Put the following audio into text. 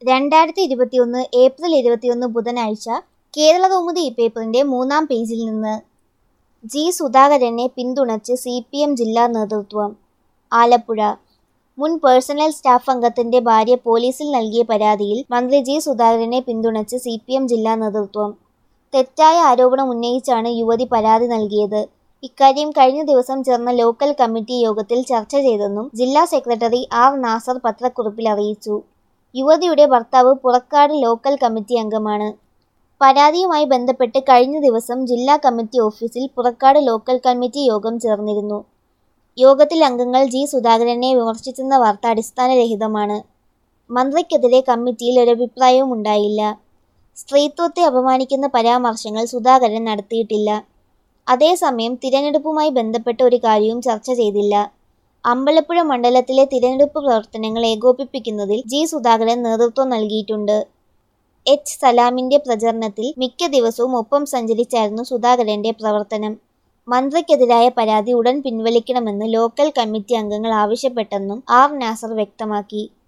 രണ്ടായിരത്തി ഇരുപത്തിയൊന്ന് ഏപ്രിൽ ഇരുപത്തിയൊന്ന് ബുധനാഴ്ച കേരളകൗമുദി ഈ പേപ്പറിന്റെ മൂന്നാം പേജിൽ നിന്ന് ജി സുധാകരനെ പിന്തുണച്ച് സി പി എം ജില്ലാ നേതൃത്വം ആലപ്പുഴ മുൻ പേഴ്സണൽ സ്റ്റാഫ് അംഗത്തിന്റെ ഭാര്യ പോലീസിൽ നൽകിയ പരാതിയിൽ മന്ത്രി ജി സുധാകരനെ പിന്തുണച്ച് സി പി എം ജില്ലാ നേതൃത്വം തെറ്റായ ആരോപണം ഉന്നയിച്ചാണ് യുവതി പരാതി നൽകിയത് ഇക്കാര്യം കഴിഞ്ഞ ദിവസം ചേർന്ന ലോക്കൽ കമ്മിറ്റി യോഗത്തിൽ ചർച്ച ചെയ്തെന്നും ജില്ലാ സെക്രട്ടറി ആർ നാസർ പത്രക്കുറിപ്പിൽ അറിയിച്ചു യുവതിയുടെ ഭർത്താവ് പുറക്കാട് ലോക്കൽ കമ്മിറ്റി അംഗമാണ് പരാതിയുമായി ബന്ധപ്പെട്ട് കഴിഞ്ഞ ദിവസം ജില്ലാ കമ്മിറ്റി ഓഫീസിൽ പുറക്കാട് ലോക്കൽ കമ്മിറ്റി യോഗം ചേർന്നിരുന്നു യോഗത്തിൽ അംഗങ്ങൾ ജി സുധാകരനെ വിമർശിച്ചെന്ന വാർത്ത അടിസ്ഥാനരഹിതമാണ് മന്ത്രിക്കെതിരെ കമ്മിറ്റിയിൽ ഒരഭിപ്രായവും ഉണ്ടായില്ല സ്ത്രീത്വത്തെ അപമാനിക്കുന്ന പരാമർശങ്ങൾ സുധാകരൻ നടത്തിയിട്ടില്ല അതേസമയം തിരഞ്ഞെടുപ്പുമായി ബന്ധപ്പെട്ട ഒരു കാര്യവും ചർച്ച ചെയ്തില്ല അമ്പലപ്പുഴ മണ്ഡലത്തിലെ തിരഞ്ഞെടുപ്പ് പ്രവർത്തനങ്ങൾ ഏകോപിപ്പിക്കുന്നതിൽ ജി സുധാകരൻ നേതൃത്വം നൽകിയിട്ടുണ്ട് എച്ച് സലാമിന്റെ പ്രചരണത്തിൽ മിക്ക ദിവസവും ഒപ്പം സഞ്ചരിച്ചായിരുന്നു സുധാകരന്റെ പ്രവർത്തനം മന്ത്രിക്കെതിരായ പരാതി ഉടൻ പിൻവലിക്കണമെന്ന് ലോക്കൽ കമ്മിറ്റി അംഗങ്ങൾ ആവശ്യപ്പെട്ടെന്നും ആർ നാസർ വ്യക്തമാക്കി